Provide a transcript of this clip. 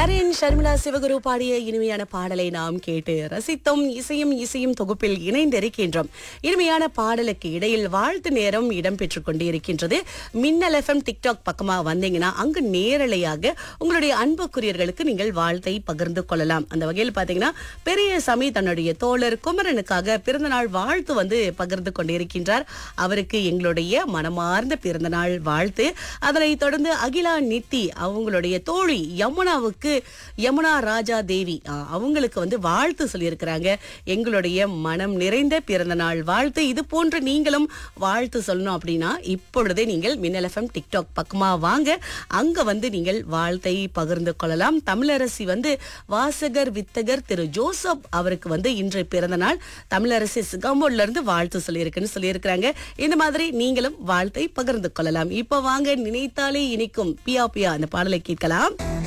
நரேன் ஷர்மிளா சிவகுரு பாடிய இனிமையான பாடலை நாம் கேட்டு ரசித்தோம் இசையும் இசையும் தொகுப்பில் இணைந்திருக்கின்றோம் இனிமையான பாடலுக்கு இடையில் வாழ்த்து நேரம் இடம்பெற்றுக் கொண்டிருக்கின்றது மின்னல் எஃப்எம் டிக்டாக் பக்கமா வந்தீங்கன்னா அங்கு நேரலையாக உங்களுடைய அன்புக்குரியர்களுக்கு நீங்கள் வாழ்த்தை பகிர்ந்து கொள்ளலாம் அந்த வகையில் பாத்தீங்கன்னா பெரியசாமி தன்னுடைய தோழர் குமரனுக்காக பிறந்தநாள் வாழ்த்து வந்து பகிர்ந்து கொண்டிருக்கின்றார் அவருக்கு எங்களுடைய மனமார்ந்த பிறந்தநாள் வாழ்த்து அதனைத் தொடர்ந்து அகிலா நித்தி அவங்களுடைய தோழி யமுனாவுக்கு யமுனா ராஜா தேவி ஆ, அவங்களுக்கு வந்து வாழ்த்து சொல்லியிருக்கிறாங்க எங்களுடைய மனம் நிறைந்த பிறந்த நாள் வாழ்த்து இது போன்று நீங்களும் வாழ்த்து சொல்லணும் அப்படின்னா இப்பொழுதே நீங்கள் மின்னல் எஃப்எம் டிக்டாக் பக்கமா வாங்க அங்க வந்து நீங்கள் வாழ்த்தை பகிர்ந்து கொள்ளலாம் தமிழரசி வந்து வாசகர் வித்தகர் திரு ஜோசப் அவருக்கு வந்து இன்று பிறந்த நாள் தமிழரசி சிகாம்போட்ல இருந்து வாழ்த்து சொல்லியிருக்குன்னு சொல்லியிருக்கிறாங்க இந்த மாதிரி நீங்களும் வாழ்த்தை பகிர்ந்து கொள்ளலாம் இப்ப வாங்க நினைத்தாலே இனிக்கும் பியா பியா அந்த பாடலை கேட்கலாம்